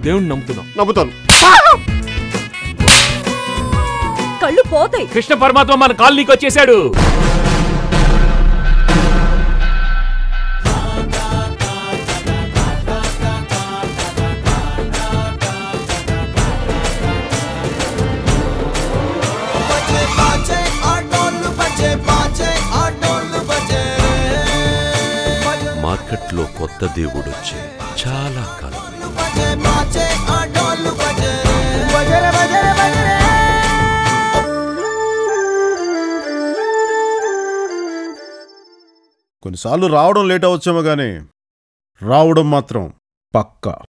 దేవుణ్ణి నమ్ముతున్నావు నమ్ముతాను కళ్ళు పోతాయి కృష్ణ పరమాత్మ మన కాలనీకి వచ్చేసాడు बजे बाजे और ढोल बजे बाजे और ढोल बजे మార్కెట్లో కొత్త దేవుడొచ్చి చాలా కాలం बजे बाजे और ढोल बजे बजे रे बजे रे बजे रे కొన్నిసార్లు రావడం లేట్ అవచ్చేమో కానీ రావడం మాత్రం పక్కా